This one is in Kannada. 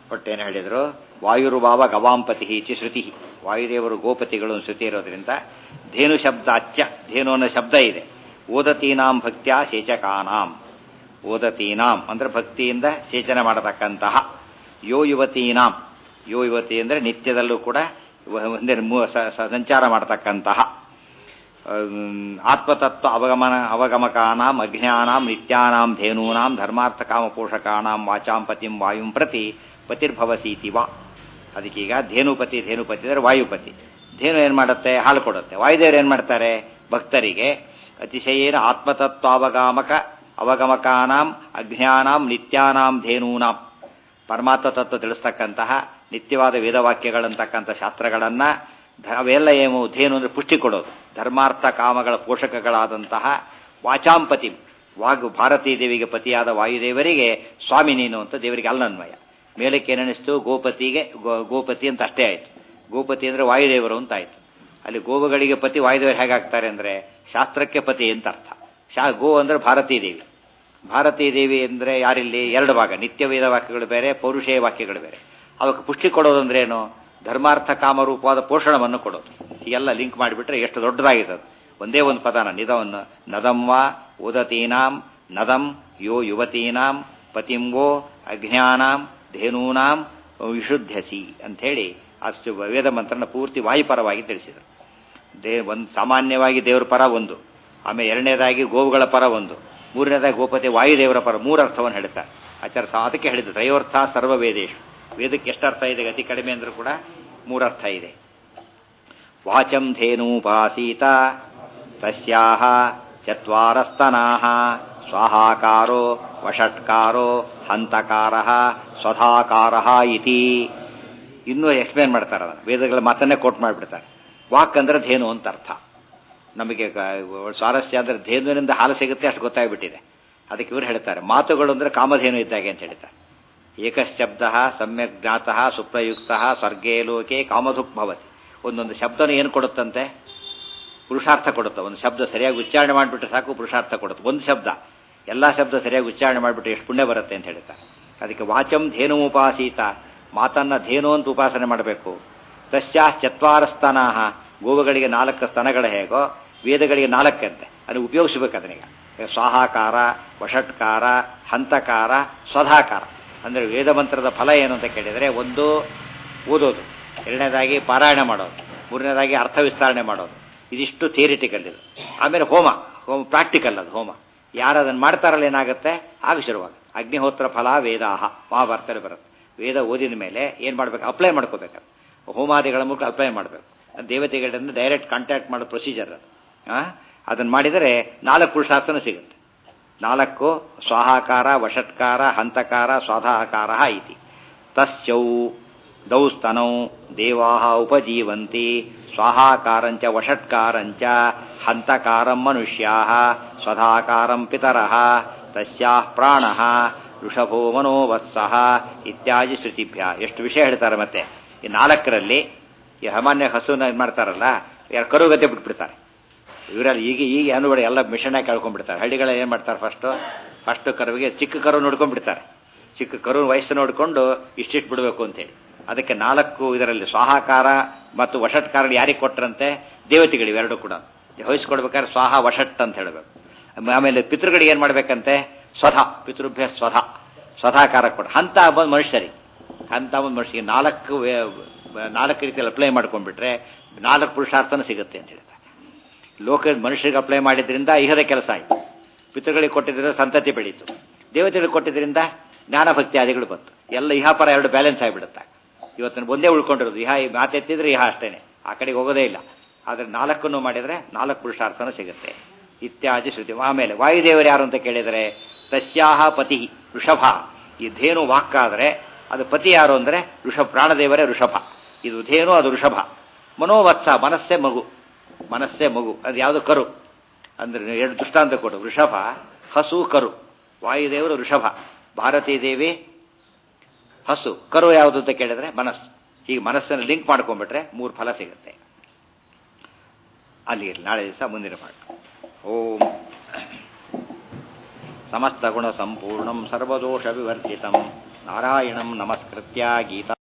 ಒಟ್ಟೇನು ಹೇಳಿದರು ವಾಯುರ್ಭಾವ ಗವಾಂಪತಿ ಇತಿ ಶ್ರುತಿ ವಾಯುದೇವರು ಗೋಪತಿಗಳು ಶ್ರುತಿ ಇರೋದ್ರಿಂದ ಧೇನು ಶಬ್ದ ಅಚ್ಚ ಧೇನು ಅನ್ನೋ ಶಬ್ದ ಇದೆ ಓದತೀನಾಂ ಭಕ್ತ್ಯ ಶೇಚಕಾನಾಂ ಓದತೀನಾಂ ಅಂದ್ರೆ ಭಕ್ತಿಯಿಂದ ಸೇಚನ ಮಾಡತಕ್ಕಂತಹ ಯೋ ಯುವತೀನಾಂ ಯೋ ಯುವತಿ ಅಂದರೆ ನಿತ್ಯದಲ್ಲೂ ಕೂಡ ಒಂದೇ ಮೂ- ಸ- ಸ- ಸಂಚಾರ ಮಾಡತಕ್ಕಂತಹ ಅಮ್, ಆತ್ಮತತ್ವ ಅವಗಮನ ಅವಗಮಕಾನಾಂ ಅಜ್ಞಾನಾಂ ನಿತ್ಯಾನಾಂ ಧೇನೂನಾಂ ಧರ್ಮಾರ್ಥ ಕಾಮ ಪೋಷಕಾನಾಂ ವಾಚಾಂ ಪತಿಂ ವಾಯುಂ ಪ್ರತಿ ಪತಿರ್ಭವಸೀತಿ ವಾ ಅದಕ್ಕೀಗ ಧೇನುಪತಿ ಧೇನುಪತಿ ಅಂದರೆ ವಾಯುಪತಿ ಧೇನು ಏನು ಮಾಡುತ್ತೆ ಹಾಲು ಕೊಡುತ್ತೆ ವಾಯುದೇವರು ಏನು ಮಾಡ್ತಾರೆ ಭಕ್ತರಿಗೆ ಅತಿಶಯೇನ ಆತ್ಮತತ್ವಾವಗಾಮಕ ಅವಗಮಕಾನಾಂ ಅಜ್ಞಾನಾಂ ನಿತ್ಯಾನಾಂ ಧೇನೂನಾಂ ಪರಮಾತ್ಮ ತತ್ವ ತಿಳಿಸ್ತಕ್ಕಂತಹ ನಿತ್ಯವಾದ ವೇದವಾಕ್ಯಗಳಂತಕ್ಕಂಥ ಶಾಸ್ತ್ರಗಳನ್ನು ಅವೆಲ್ಲ ಏನು ಧೇನು ಅಂದರೆ ಪುಷ್ಟಿ ಕೊಡೋದು ಧರ್ಮಾರ್ಥ ಕಾಮಗಳ ಪೋಷಕಗಳಾದಂತಹ ವಾಚಾಂಪತಿ ವಾಗ್ ಭಾರತೀ ದೇವಿಗೆ ಪತಿಯಾದ ವಾಯುದೇವರಿಗೆ ಸ್ವಾಮಿ ನೀನು ಅಂತ ದೇವರಿಗೆ ಅಲ್ಲನ್ವಯ ಮೇಲಕ್ಕೆ ಏನೆನಿಸ್ತು ಗೋಪತಿಗೆ ಗೋ- ಗೋಪತಿ ಅಂತ ಅಷ್ಟೇ ಆಯಿತು ಗೋಪತಿ ಅಂದರೆ ವಾಯುದೇವರು ಅಂತ ಆಯಿತು ಅಲ್ಲಿ ಗೋವುಗಳಿಗೆ ಪತಿ ವಾಯುದೇವರು ಹೇಗಾಗ್ತಾರೆ ಅಂದರೆ ಶಾಸ್ತ್ರಕ್ಕೆ ಪತಿ ಅಂತ ಅರ್ಥ ಶಾ ಗೋ ಅಂದರೆ ಭಾರತೀ ದೇವಿ ಭಾರತೀ ದೇವಿ ಅಂದರೆ ಯಾರಿಲ್ಲಿ ಎರಡು ಭಾಗ ನಿತ್ಯ ವೇದ ವಾಕ್ಯಗಳು ಬೇರೆ ಪೌರುಷೇಯ ವಾಕ್ಯಗಳು ಬೇರೆ ಅವಕ್ಕೆ ಪುಷ್ಟಿ ಕೊಡೋದು ಅಂದ್ರೆ ಏನು ಧರ್ಮಾರ್ಥ ಕಾಮರೂಪವಾದ ಪೋಷಣವನ್ನು ಕೊಡೋದು ಹೀಗೆಲ್ಲ ಲಿಂಕ್ ಮಾಡಿಬಿಟ್ರೆ ಎಷ್ಟು ದೊಡ್ಡದಾಗಿದೆ ಅದು ಒಂದೇ ಒಂದು ಪದನ ನಿಧವನ್ನು ನದಂ ವಾ ಉದತೀನಾಂ ನದಂ ಯೋ ಯುವತೀನಾಂ ಪತಿಂವೋ ಅಜ್ಞಾನಾಂ ಧೇನೂನಾಂ ವಿಶುದ್ಧಸಿ ಅಂಥೇಳಿ ಅಷ್ಟು ವೇದ ಮಂತ್ರನ ಪೂರ್ತಿ ವಾಯುಪರವಾಗಿ ತಿಳಿಸಿದರು ದೇ ಒಂದು ಸಾಮಾನ್ಯವಾಗಿ ದೇವರ ಪರ ಒಂದು ಆಮೇಲೆ ಎರಡನೇದಾಗಿ ಗೋವುಗಳ ಪರ ಒಂದು ಮೂರನೇದಾಗಿ ಗೋಪತಿ ವಾಯುದೇವರ ಪರ ಮೂರು ಅರ್ಥವನ್ನು ಹೇಳ್ತಾರೆ ಆಚಾರ್ಯ ಸಾ ಅದಕ್ಕೆ ಹೇಳಿದ್ದು ತ್ರಯೋರ್ಥ ಸರ್ವ ವೇದೇಶು ವೇದಕ್ಕೆ ಎಷ್ಟು ಅರ್ಥ ಇದೆ ಅತಿ ಕಡಿಮೆ ಅಂದರೂ ಕೂಡ ಮೂರರ್ಥ ಇದೆ ವಾಚಂ ಧೇನೂಪಾಸೀತ ತಸ್ಯಾಹ ಚತ್ವಾರಸ್ತನಾಹ ಸ್ವಾಹಾಕಾರೋ ವಷಟ್ಕಾರೋ ಹಂತಕಾರ ಸ್ವಧಾಕಾರ ಇತಿ ಇನ್ನೂ ಎಕ್ಸ್ಪ್ಲೇನ್ ಮಾಡ್ತಾರೆ ಅದನ್ನು ವೇದಗಳ ಮಾತನ್ನೇ ಕೋಟ್ ಮಾಡಿಬಿಡ್ತಾರೆ ವಾಕ್ ಅಂದ್ರೆ ಧೇನು ಅಂತ ಅರ್ಥ ನಮಗೆ ಗ- ಸ್ವಾರಸ್ಯ ಅಂದರೆ ಧೇನುವಿನಿಂದ ಹಾಲು ಸಿಗುತ್ತೆ ಅಷ್ಟು ಗೊತ್ತಾಗ್ಬಿಟ್ಟಿದೆ ಅದಕ್ಕೆ ಇವರು ಹೇಳ್ತಾರೆ ಮಾತುಗಳು ಅಂದರೆ ಕಾಮಧೇನು ಇದ್ದಾಗೆ ಅಂತ ಹೇಳ್ತಾರೆ ಏಕಶಬ್ದ ಸಮ್ಯಕ್ ಜ್ಞಾತಃ ಸುಪ್ರಯುಕ್ತ ಸ್ವರ್ಗೇ ಲೋಕೆ ಕಾಮಧುಕ್ ಭವತಿ ಒಂದೊಂದು ಶಬ್ದನ ಏನು ಕೊಡುತ್ತಂತೆ ಪುರುಷಾರ್ಥ ಕೊಡುತ್ತೆ ಒಂದು ಶಬ್ದ ಸರಿಯಾಗಿ ಉಚ್ಚಾರಣೆ ಮಾಡಿಬಿಟ್ರೆ ಸಾಕು ಪುರುಷಾರ್ಥ ಕೊಡುತ್ತೆ ಒಂದು ಶಬ್ದ ಎಲ್ಲ ಶಬ್ದ ಸರಿಯಾಗಿ ಉಚ್ಚಾರಣೆ ಮಾಡಿಬಿಟ್ರೆ ಎಷ್ಟು ಪುಣ್ಯ ಬರುತ್ತೆ ಅಂತ ಹೇಳ್ತಾರೆ ಅದಕ್ಕೆ ವಾಚಂ ಧೇನು ಉಪಾಸೀತ ಮಾತನ್ನ ಧೇನು ಅಂತ ಉಪಾಸನೆ ಮಾಡಬೇಕು ತಸ್ಯಾಸ್ ಚತ್ವಾರ ಸ್ತನಾಹ ಗೋವುಗಳಿಗೆ ನಾಲ್ಕು ಸ್ತನಗಳು ಹೇಗೋ ವೇದಗಳಿಗೆ ನಾಲ್ಕಂತೆ ಅದನ್ನು ಉಪಯೋಗಿಸ್ಬೇಕು ಅದನ್ನೀಗ ಸ್ವಾಹಾಕಾರ ವಷಟ್ಕಾರ ಹಂತಕಾರ ಸ್ವಧಾಕಾರ ಅಂದರೆ ವೇದ ಮಂತ್ರದ ಫಲ ಏನು ಅಂತ ಕೇಳಿದರೆ ಒಂದು ಓದೋದು ಎರಡನೇದಾಗಿ ಪಾರಾಯಣ ಮಾಡೋದು ಮೂರನೇದಾಗಿ ಅರ್ಥ ವಿಸ್ತರಣೆ ಮಾಡೋದು ಇದಿಷ್ಟು ಥಿಯರಿಟಿಕಲ್ ಇದು ಆಮೇಲೆ ಹೋಮ ಹೋಮ ಪ್ರಾಕ್ಟಿಕಲ್ ಅದು ಹೋಮ ಯಾರು ಅದನ್ನು ಮಾಡ್ತಾರಲ್ಲ ಏನಾಗುತ್ತೆ ಆಗ ಶುರುವಾಗ ಅಗ್ನಿಹೋತ್ರ ಫಲ ವೇದಾಹ ಮಹಾಭಾರತದಲ್ಲಿ ಬರುತ್ತೆ ವೇದ ಓದಿದ ಮೇಲೆ ಏನು ಮಾಡಬೇಕು ಅಪ್ಲೈ ಮಾಡ್ಕೋಬೇಕು ಹೋಮಾದಿಗಳ ಮೂಲಕ ಅಪ್ಲೈ ಮಾಡಬೇಕು ದೇವತೆಗಳಿಂದ ಡೈರೆಕ್ಟ್ ಕಾಂಟ್ಯಾಕ್ಟ್ ಮಾಡೋ ಪ್ರೊಸೀಜರ್ ಅದು ಅದನ್ನು ಮಾಡಿದರೆ ನಾಲ್ಕು ಪುರುಷಾರ್ಥನೂ ಸಿಗುತ್ತೆ ನಾಲ್ಕು ಸ್ವಾಹಾಕಾರ ವಷಟ್ಕಾರ ಹಂತಕಾರ ಸ್ವಾಧಾಕಾರ ಇತಿ ತಸ್ಯೌ ದೌ ಸ್ತನೌ ದೇವಾ ಉಪಜೀವಂತಿ ಸ್ವಾಹಾಕಾರಂಚ ವಷಟ್ಕಾರಂಚ ಹಂತಕಾರಂ ಮನುಷ್ಯಾ ಸ್ವಧಾಕಾರಂ ಪಿತರಃ ತಸ್ಯಾಃ ಪ್ರಾಣಃ ಋಷಭೋ ಮನೋವತ್ಸಃ ಇತ್ಯಾದಿ ಶ್ರುತಿಭ್ಯ ಎಷ್ಟು ವಿಷಯ ಹೇಳ್ತಾರೆ ಮತ್ತೆ ಈ ನಾಲ್ಕರಲ್ಲಿ ಈ ಸಾಮಾನ್ಯ ಹಸುನ ಇದು ಮಾಡ್ತಾರಲ್ಲ ಯಾರು ಕರುಗತೆ ಬಿಟ್ಬಿಡ್ತಾರೆ ಇವರಲ್ಲಿ ಈಗ ಈಗ ಅನುಬಡಿ ಎಲ್ಲ ಮಿಷನಾಗಿ ಕೇಳ್ಕೊಂಡ್ಬಿಡ್ತಾರೆ ಹಳ್ಳಿಗಳಲ್ಲಿ ಏನು ಮಾಡ್ತಾರೆ ಫಸ್ಟು ಫಸ್ಟ್ ಕರುವಿಗೆ ಚಿಕ್ಕ ಕರು ನೋಡ್ಕೊಂಡ್ಬಿಡ್ತಾರೆ ಚಿಕ್ಕ ಕರು ವಯಸ್ಸು ನೋಡಿಕೊಂಡು ಇಷ್ಟಿಷ್ಟು ಬಿಡಬೇಕು ಅಂತೇಳಿ ಅದಕ್ಕೆ ನಾಲ್ಕು ಇದರಲ್ಲಿ ಸ್ವಾಹಾಕಾರ ಮತ್ತು ವಷಟ್ಕಾರ ಯಾರಿಗೆ ಕೊಟ್ಟರಂತೆ ದೇವತೆಗಳು ಇವೆರಡು ಕೂಡ ವಹಿಸ್ಕೊಡ್ಬೇಕಾದ್ರೆ ಸ್ವಾಹ ವಷಟ್ ಅಂತ ಹೇಳಬೇಕು ಆಮೇಲೆ ಪಿತೃಗಳಿಗೆ ಏನು ಮಾಡಬೇಕಂತೆ ಸ್ವಧ ಪಿತೃಭ್ಯ ಸ್ವಧ ಸ್ವಧಾಕಾರ ಕೊಡ ಹಂತ ಬಂದು ಮನುಷ್ಯರಿಗೆ ಹಂತ ಒಂದು ಮನುಷ್ಯರಿಗೆ ನಾಲ್ಕು ವೇ- ನಾಲ್ಕು ರೀತಿಯಲ್ಲಿ ಅಪ್ಲೈ ಮಾಡ್ಕೊಂಡ್ಬಿಟ್ರೆ ನಾಲ್ಕು ಪುರುಷಾರ್ಥನೂ ಸಿಗುತ್ತೆ ಅಂತ ಹೇಳ್ತಾರೆ ಲೋಕ ಮನುಷ್ಯರಿಗೆ ಅಪ್ಲೈ ಮಾಡಿದ್ರಿಂದ ಇಹದ ಕೆಲಸ ಆಯಿತು ಪಿತೃಗಳಿಗೆ ಕೊಟ್ಟಿದ್ದರಿಂದ ಸಂತತಿ ಬೆಳೀತು ದೇವತೆಗಳಿಗೆ ಕೊಟ್ಟಿದ್ದರಿಂದ ಜ್ಞಾನಭಕ್ತಿ ಆದಿಗಳು ಬಂತು ಎಲ್ಲ ಇಹಾಪರ ಎರಡು ಬ್ಯಾಲೆನ್ಸ್ ಆಗಿಬಿಡುತ್ತೆ ಇವತ್ತಿನ ಒಂದೇ ಉಳ್ಕೊಂಡಿರೋದು ಇಹ ಈ ಮಾತೆತ್ತಿದ್ರೆ ಇಹ ಅಷ್ಟೇನೆ ಆ ಕಡೆಗೆ ಹೋಗೋದೇ ಇಲ್ಲ ಆದರೆ ನಾಲ್ಕನ್ನು ಮಾಡಿದರೆ ನಾಲ್ಕು ಪುರುಷಾರ್ಥನೂ ಸಿಗುತ್ತೆ ಇತ್ಯಾದಿ ಶ್ರುತಿ ಆಮೇಲೆ ವಾಯುದೇವರು ಯಾರು ಅಂತ ಕೇಳಿದರೆ ತಸ್ಯಾಹ ಪತಿ ಋಷಭ ಈ ಧೇನು ವಾಕ್ಕಾದರೆ ಅದು ಪತಿ ಯಾರು ಅಂದರೆ ಋಷಭ ಪ್ರಾಣದೇವರೇ ಋಷಭ ಇದು ಧೇನು ಅದು ಋಷಭ ಮನೋವತ್ಸ ಮನಸ್ಸೇ ಮಗು ಮನಸ್ಸೇ ಮಗು ಅದು ಯಾವುದು ಕರು ಅಂದರೆ ಎರಡು ದೃಷ್ಟಾಂತ ಕೊಡು ವೃಷಭ ಹಸು ಕರು ವಾಯುದೇವರು ಋಷಭ ಭಾರತೀ ದೇವಿ ಹಸು ಕರು ಯಾವುದು ಅಂತ ಕೇಳಿದ್ರೆ ಮನಸ್ಸು ಹೀಗೆ ಮನಸ್ಸನ್ನು ಲಿಂಕ್ ಮಾಡ್ಕೊಂಡ್ಬಿಟ್ರೆ ಮೂರು ಫಲ ಸಿಗುತ್ತೆ ಅಲ್ಲಿ ಇರ್ಲಿ, ನಾಳೆ ದಿವಸ ಮುಂದಿನ ಪಾಠ ಓಂ ಸಮಸ್ತಗುಣ ಸಂಪೂರ್ಣಂ ಸರ್ವದೋಷ ವಿವರ್ಜಿತಂ ನಾರಾಯಣಂ ನಮಸ್ಕೃತ್ಯ ಗೀತಾ